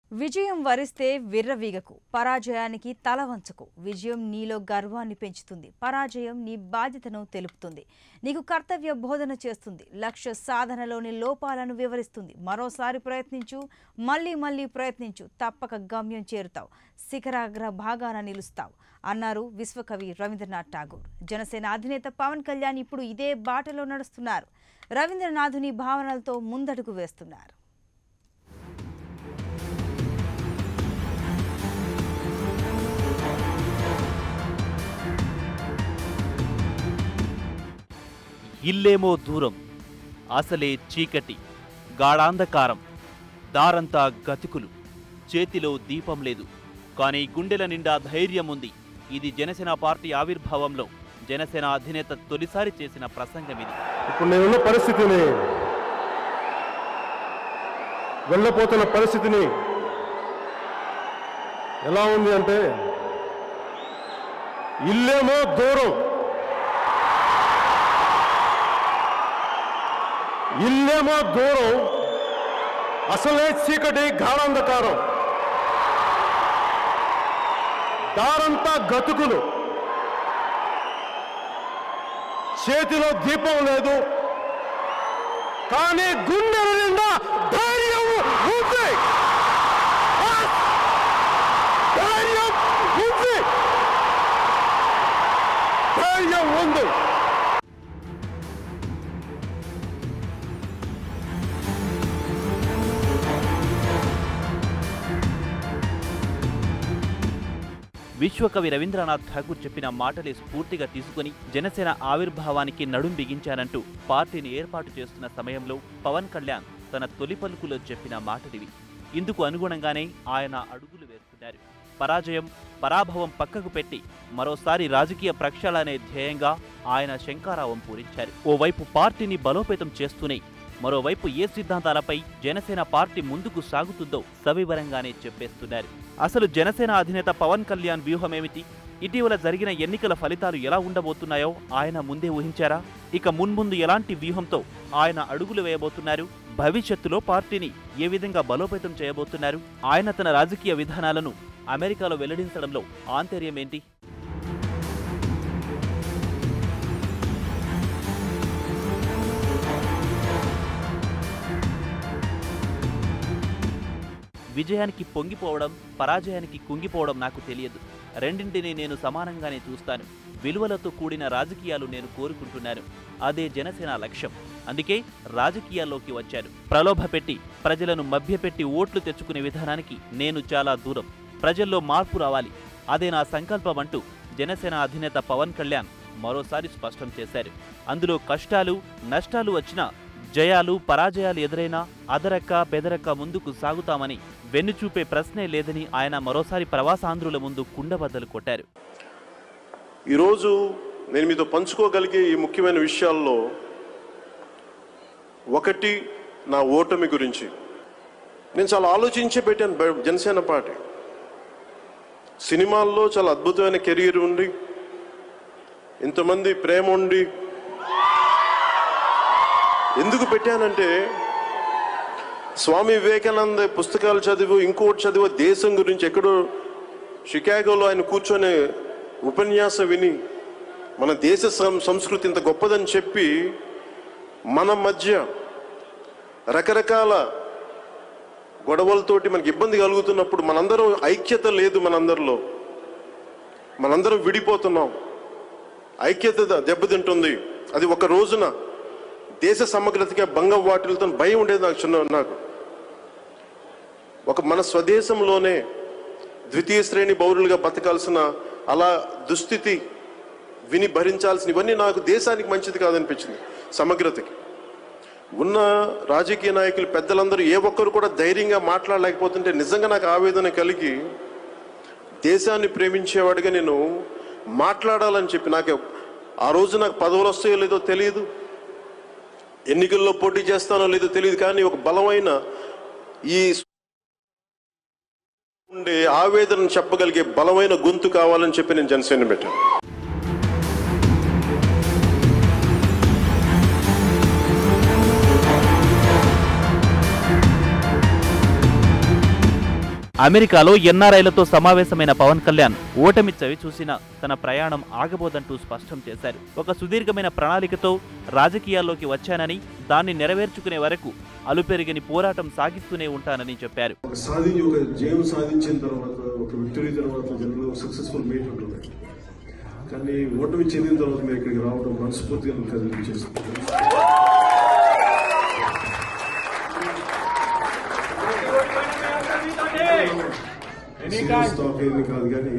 విజయం వరిస్తే విర్రవీగకు పరాజయానికి తల వంచకు విజయం నీలో గర్వాన్ని పెంచుతుంది పరాజయం నీ బాధ్యతను తెలుపుతుంది నీకు కర్తవ్య బోధన చేస్తుంది లక్ష్య సాధనలోని లోపాలను వివరిస్తుంది మరోసారి ప్రయత్నించు మళ్ళీ మళ్ళీ ప్రయత్నించు తప్పక గమ్యం చేరుతావు శిఖరాగ్ర భాగాన నిలుస్తావు అన్నారు విశ్వకవి రవీంద్రనాథ్ ఠాగూర్ జనసేన అధినేత పవన్ కళ్యాణ్ ఇప్పుడు ఇదే బాటలో నడుస్తున్నారు రవీంద్రనాథుని భావనలతో ముందడుగు వేస్తున్నారు ఇల్లేమో దూరం అసలే చీకటి గాఢాంధకారం దారంతా గతికులు చేతిలో దీపం లేదు కానీ గుండెల నిండా ధైర్యం ఉంది ఇది జనసేన పార్టీ ఆవిర్భావంలో జనసేన అధినేత తొలిసారి చేసిన ప్రసంగం ఇది ఇప్పుడు నేనున్న పరిస్థితిని వెళ్ళపోతున్న పరిస్థితిని ఎలా ఉంది అంటే ఇల్లేమో దూరం ఇల్లేమో దూరం అసలే చీకటి గాఢాంధకారం దారంతా గతుకులు చేతిలో దీపం లేదు కానీ గుండెల నిండా ధైర్యం ఉంది ఆ! ధైర్యం ఉంది ధైర్యం ఉంది విశ్వకవి రవీంద్రనాథ్ ఠాగూర్ చెప్పిన మాటలే స్ఫూర్తిగా తీసుకుని జనసేన ఆవిర్భావానికి నడుం బిగించానంటూ పార్టీని ఏర్పాటు చేస్తున్న సమయంలో పవన్ కళ్యాణ్ తన తొలి పలుకులో చెప్పిన మాటలివి ఇందుకు అనుగుణంగానే ఆయన అడుగులు వేస్తున్నారు పరాజయం పరాభవం పక్కకు పెట్టి మరోసారి రాజకీయ ప్రక్షాళన అనే ధ్యేయంగా ఆయన శంకారావం పూరించారు ఓవైపు పార్టీని బలోపేతం చేస్తూనే మరోవైపు ఏ సిద్ధాంతాలపై జనసేన పార్టీ ముందుకు సాగుతుందో సవివరంగానే చెప్పేస్తున్నారు అసలు జనసేన అధినేత పవన్ కళ్యాణ్ వ్యూహమేమిటి ఇటీవల జరిగిన ఎన్నికల ఫలితాలు ఎలా ఉండబోతున్నాయో ఆయన ముందే ఊహించారా ఇక మున్ముందు ఎలాంటి వ్యూహంతో ఆయన అడుగులు వేయబోతున్నారు భవిష్యత్తులో పార్టీని ఏ విధంగా బలోపేతం చేయబోతున్నారు ఆయన తన రాజకీయ విధానాలను అమెరికాలో వెల్లడించడంలో ఆంతర్యం ఏంటి విజయానికి పొంగిపోవడం పరాజయానికి కుంగిపోవడం నాకు తెలియదు రెండింటిని నేను సమానంగానే చూస్తాను విలువలతో కూడిన రాజకీయాలు నేను కోరుకుంటున్నాను అదే జనసేన లక్ష్యం అందుకే రాజకీయాల్లోకి వచ్చాను ప్రలోభపెట్టి ప్రజలను మభ్యపెట్టి ఓట్లు తెచ్చుకునే విధానానికి నేను చాలా దూరం ప్రజల్లో మార్పు రావాలి అదే నా సంకల్పం అంటూ జనసేన అధినేత పవన్ కళ్యాణ్ మరోసారి స్పష్టం చేశారు అందులో కష్టాలు నష్టాలు వచ్చినా జయాలు పరాజయాలు ఎదురైనా అదరక్క బెదరక్క ముందుకు సాగుతామని వెన్నుచూపే ప్రశ్నే లేదని ఆయన మరోసారి ప్రవాసాంధ్రుల ముందు కుండబద్దలు కొట్టారు ఈరోజు నేను మీతో పంచుకోగలిగే ఈ ముఖ్యమైన విషయాల్లో ఒకటి నా ఓటమి గురించి నేను చాలా ఆలోచించి పెట్టాను బ- జనసేన పార్టీ సినిమాల్లో చాలా అద్భుతమైన కెరీర్ ఉండి ఇంతమంది ప్రేమ ఉండి ఎందుకు పెట్టానంటే స్వామి వివేకానంద పుస్తకాలు చదివు ఇంకోటి చదివు దేశం గురించి ఎక్కడో షికాగోలో ఆయన కూర్చొని ఉపన్యాసం విని మన దేశ సం- సంస్కృతి ఇంత గొప్పదని చెప్పి మన మధ్య రకరకాల గొడవలతోటి మనకి ఇబ్బంది కలుగుతున్నప్పుడు మనందరం ఐక్యత లేదు మనందరిలో మనందరం విడిపోతున్నాం ఐక్యత ద- దెబ్బతింటుంది అది ఒక రోజున దేశ సమగ్రతకి భంగం వాటిలతో భయం ఉండేది నాకు చిన్న నాకు ఒక మన స్వదేశంలోనే ద్వితీయ శ్రేణి పౌరులుగా బతకాల్సిన అలా దుస్థితి విని భరించాల్సిన ఇవన్నీ నాకు దేశానికి మంచిది కాదనిపించింది సమగ్రతకి ఉన్న రాజకీయ నాయకులు పెద్దలందరూ ఏ ఒక్కరు కూడా ధైర్యంగా మాట్లాడలేకపోతుంటే నిజంగా నాకు ఆవేదన కలిగి దేశాన్ని ప్రేమించేవాడిగా నేను మాట్లాడాలని చెప్పి నాకు ఆ రోజు నాకు పదవులు వస్తాయో లేదో తెలియదు ఎన్నికల్లో పోటీ చేస్తానో లేదో తెలియదు కానీ ఒక బలమైన ఈ ఉండే ఆవేదన చెప్పగలిగే బలమైన గొంతు కావాలని చెప్పి నేను జనసేన పెట్టాను అమెరికాలో ఎన్ఆర్ఐలతో సమావేశమైన పవన్ కళ్యాణ్ ఓటమి చవి చూసిన తన ప్రయాణం ఆగబోదంటూ స్పష్టం చేశారు ఒక సుదీర్ఘమైన ప్రణాళికతో రాజకీయాల్లోకి వచ్చానని దాన్ని నెరవేర్చుకునే వరకు అలుపెరిగని పోరాటం సాగిస్తూనే ఉంటానని చెప్పారు ఒక సాధించి ఒక జయం సాధించిన తర్వాత ఒక విక్టరీ తర్వాత జనరల్ సక్సెస్ఫుల్ మీట్ ఉంటుంది కానీ ఓటమి చెందిన తర్వాత మీరు ఇక్కడికి రావడం మనస్ఫూర్తిగా నాకు కదిలించేస్తుంది సీరియస్ టాక్ ఏమీ కాదు కానీ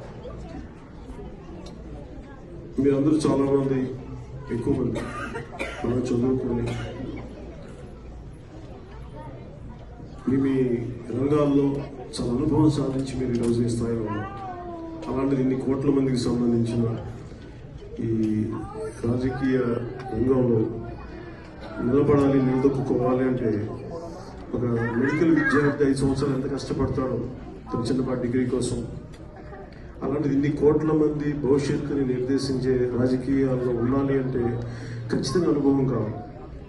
మీరందరూ చాలా మంది ఎక్కువ మంది బాగా చదువుకొని మీ మీ రంగాల్లో చాలా అనుభవం సాధించి మీరు ఈరోజు ఈ స్థాయిలో ఉన్నారు అలాంటిది ఇన్ని కోట్ల మందికి సంబంధించిన ఈ రాజకీయ రంగంలో నిలబడాలి నిలదొక్కుకోవాలి అంటే ఒక మెడికల్ విద్యార్థి ఐదు సంవత్సరాలు ఎంత కష్టపడతాడో తన చిన్నపాటి డిగ్రీ కోసం అలాంటిది ఇన్ని కోట్ల మంది భవిష్యత్తుని నిర్దేశించే రాజకీయాల్లో ఉండాలి అంటే ఖచ్చితంగా అనుభవం కావాలి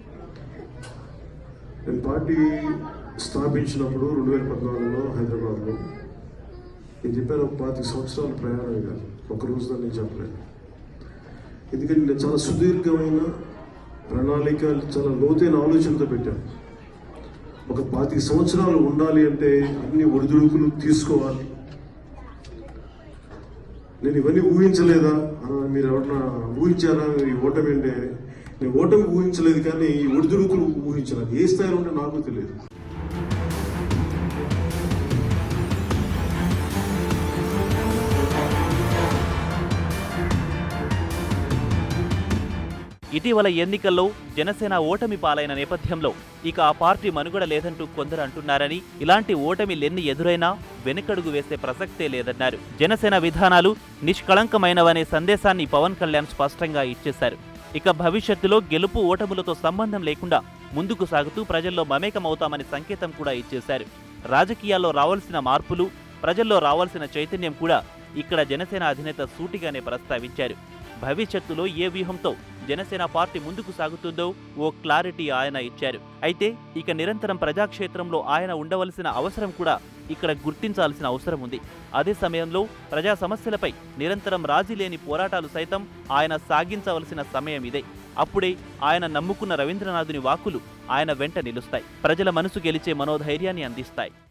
నేను పార్టీ స్థాపించినప్పుడు రెండు వేల పద్నాలుగులో హైదరాబాద్లో నేను చెప్పాను ఒక పాతిక సంవత్సరాల ప్రయాణం కాదు ఒక రోజులో నేను చెప్పలేదు ఎందుకంటే నేను చాలా సుదీర్ఘమైన ప్రణాళిక చాలా లోతైన ఆలోచనతో పెట్టాను ఒక పాతిక సంవత్సరాలు ఉండాలి అంటే అన్ని ఒడిదుడుకులు తీసుకోవాలి నేను ఇవన్నీ ఊహించలేదా అని మీరు ఎవరన్నా ఊహించారా ఈ ఓటమి అంటే నేను ఓటమి ఊహించలేదు కానీ ఈ ఒడిదుడుకులు ఊహించాను అది ఏ స్థాయిలో ఉంటే నాకు తెలియదు ఇటీవల ఎన్నికల్లో జనసేన ఓటమి పాలైన నేపథ్యంలో ఇక ఆ పార్టీ మనుగడ లేదంటూ కొందరు అంటున్నారని ఇలాంటి ఓటమిలెన్ని ఎదురైనా వెనుకడుగు వేసే ప్రసక్తే లేదన్నారు జనసేన విధానాలు నిష్కళంకమైనవనే సందేశాన్ని పవన్ కళ్యాణ్ స్పష్టంగా ఇచ్చేశారు ఇక భవిష్యత్తులో గెలుపు ఓటములతో సంబంధం లేకుండా ముందుకు సాగుతూ ప్రజల్లో మమేకమవుతామని సంకేతం కూడా ఇచ్చేశారు రాజకీయాల్లో రావాల్సిన మార్పులు ప్రజల్లో రావాల్సిన చైతన్యం కూడా ఇక్కడ జనసేన అధినేత సూటిగానే ప్రస్తావించారు భవిష్యత్తులో ఏ వ్యూహంతో జనసేన పార్టీ ముందుకు సాగుతుందో ఓ క్లారిటీ ఆయన ఇచ్చారు అయితే ఇక నిరంతరం ప్రజాక్షేత్రంలో ఆయన ఉండవలసిన అవసరం కూడా ఇక్కడ గుర్తించాల్సిన అవసరం ఉంది అదే సమయంలో ప్రజా సమస్యలపై నిరంతరం రాజీ లేని పోరాటాలు సైతం ఆయన సాగించవలసిన సమయం ఇదే అప్పుడే ఆయన నమ్ముకున్న రవీంద్రనాథుని వాక్కులు ఆయన వెంట నిలుస్తాయి ప్రజల మనసు గెలిచే మనోధైర్యాన్ని అందిస్తాయి